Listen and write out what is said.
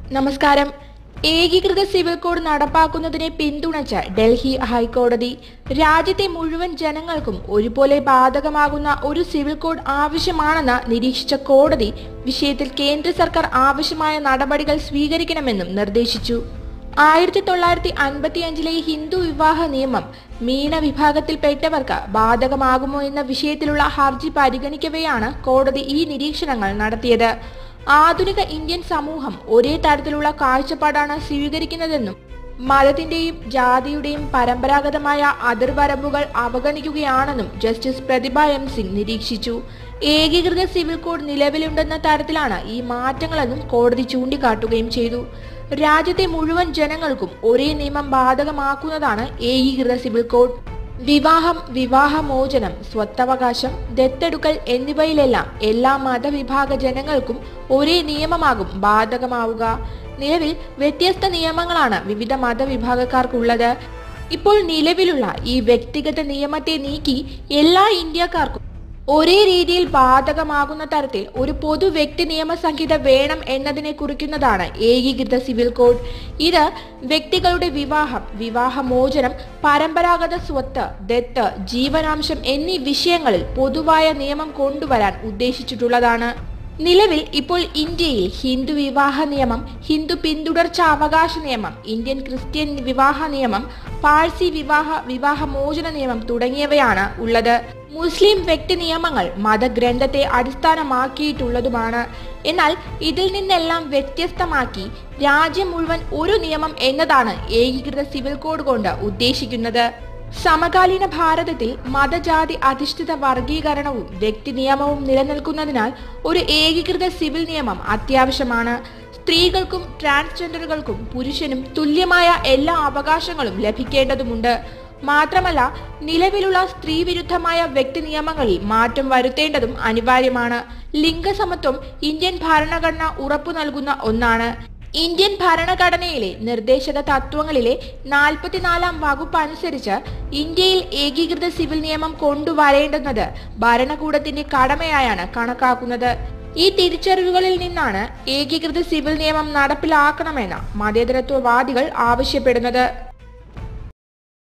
നമസ്കാരം ഏകീകൃത civil code നടപ്പാക്കുന്നതിനെ പിന്തുണച്ച ഡൽഹി ഹൈക്കോടതി രാജ്യത്തെ മുഴുവൻ ജനങ്ങൾക്കും ഒരുപോലെ ബാധകമാകുന്ന ഒരു സിവിൽ കോഡ് ആവശ്യമാണെന്ന് നിരീക്ഷിച്ച കോടതി വിഷയത്തിൽ കേന്ദ്ര സർക്കാർ ആവശ്യമായ നടപടികൾ സ്വീകരിക്കണമെന്നും നിർദ്ദേശിച്ചു ആയിരത്തി തൊള്ളായിരത്തി അൻപത്തിയഞ്ചിലെ ഹിന്ദു വിവാഹ നിയമം മീന വിഭാഗത്തിൽപ്പെട്ടവർക്ക് ബാധകമാകുമോ എന്ന വിഷയത്തിലുള്ള ഹർജി പരിഗണിക്കവെയാണ് കോടതി ഈ നിരീക്ഷണങ്ങൾ നടത്തിയത് ആധുനിക ഇന്ത്യൻ സമൂഹം ഒരേ തരത്തിലുള്ള കാഴ്ചപ്പാടാണ് സ്വീകരിക്കുന്നതെന്നും മതത്തിന്റെയും ജാതിയുടെയും പരമ്പരാഗതമായ അതിർവരമ്പുകൾ അവഗണിക്കുകയാണെന്നും ജസ്റ്റിസ് പ്രതിഭ എം സിംഗ് നിരീക്ഷിച്ചു ഏകീകൃത സിവിൽ കോഡ് നിലവിലുണ്ടെന്ന തരത്തിലാണ് ഈ മാറ്റങ്ങളെന്നും കോടതി ചൂണ്ടിക്കാട്ടുകയും ചെയ്തു രാജ്യത്തെ മുഴുവൻ ജനങ്ങൾക്കും ഒരേ നിയമം ബാധകമാക്കുന്നതാണ് ഏകീകൃത സിവിൽ കോഡ് വിവാഹം വിവാഹമോചനം സ്വത്തവകാശം ദത്തെടുക്കൽ എന്നിവയിലെല്ലാം എല്ലാ മതവിഭാഗ ജനങ്ങൾക്കും ഒരേ നിയമമാകും ബാധകമാവുക നിലവിൽ വ്യത്യസ്ത നിയമങ്ങളാണ് വിവിധ മതവിഭാഗക്കാർക്കുള്ളത് ഇപ്പോൾ നിലവിലുള്ള ഈ വ്യക്തിഗത നിയമത്തെ നീക്കി എല്ലാ ഇന്ത്യക്കാർക്കും ഒരേ രീതിയിൽ ബാധകമാകുന്ന തരത്തിൽ ഒരു പൊതു വ്യക്തി നിയമസംഹിത വേണം എന്നതിനെ കുറിക്കുന്നതാണ് ഏകീകൃത സിവിൽ കോഡ് ഇത് വ്യക്തികളുടെ വിവാഹം വിവാഹമോചനം പരമ്പരാഗത സ്വത്ത് ദത്ത് ജീവനാംശം എന്നീ വിഷയങ്ങളിൽ പൊതുവായ നിയമം കൊണ്ടുവരാൻ ഉദ്ദേശിച്ചിട്ടുള്ളതാണ് നിലവിൽ ഇപ്പോൾ ഇന്ത്യയിൽ ഹിന്ദു വിവാഹ നിയമം ഹിന്ദു പിന്തുടർച്ച അവകാശ നിയമം ഇന്ത്യൻ ക്രിസ്ത്യൻ വിവാഹ നിയമം പാഴ്സി വിവാഹ വിവാഹമോചന നിയമം തുടങ്ങിയവയാണ് ഉള്ളത് മുസ്ലിം വ്യക്തി നിയമങ്ങൾ മതഗ്രന്ഥത്തെ അടിസ്ഥാനമാക്കിയിട്ടുള്ളതുമാണ് എന്നാൽ ഇതിൽ നിന്നെല്ലാം വ്യത്യസ്തമാക്കി രാജ്യം മുഴുവൻ ഒരു നിയമം എന്നതാണ് ഏകീകൃത സിവിൽ കോഡ് കൊണ്ട് ഉദ്ദേശിക്കുന്നത് സമകാലീന ഭാരതത്തിൽ മതജാതി അധിഷ്ഠിത വർഗീകരണവും വ്യക്തി നിയമവും നിലനിൽക്കുന്നതിനാൽ ഒരു ഏകീകൃത സിവിൽ നിയമം അത്യാവശ്യമാണ് സ്ത്രീകൾക്കും ട്രാൻസ്ജെൻഡറുകൾക്കും പുരുഷനും തുല്യമായ എല്ലാ അവകാശങ്ങളും ലഭിക്കേണ്ടതുണ്ട് മാത്രമല്ല നിലവിലുള്ള സ്ത്രീവിരുദ്ധമായ വ്യക്തി നിയമങ്ങളിൽ മാറ്റം വരുത്തേണ്ടതും അനിവാര്യമാണ് ലിംഗസമത്വം ഇന്ത്യൻ ഭരണഘടന ഉറപ്പു നൽകുന്ന ഒന്നാണ് ഇന്ത്യൻ ഭരണഘടനയിലെ നിർദ്ദേശക തത്വങ്ങളിലെ നാൽപ്പത്തിനാലാം വകുപ്പ് അനുസരിച്ച് ഇന്ത്യയിൽ ഏകീകൃത സിവിൽ നിയമം കൊണ്ടുവരേണ്ടുന്നത് ഭരണകൂടത്തിന്റെ കടമയായാണ് കണക്കാക്കുന്നത് ഈ തിരിച്ചറിവുകളിൽ നിന്നാണ് ഏകീകൃത സിവിൽ നിയമം നടപ്പിലാക്കണമെന്ന് മതേതരത്വവാദികൾ ആവശ്യപ്പെടുന്നത്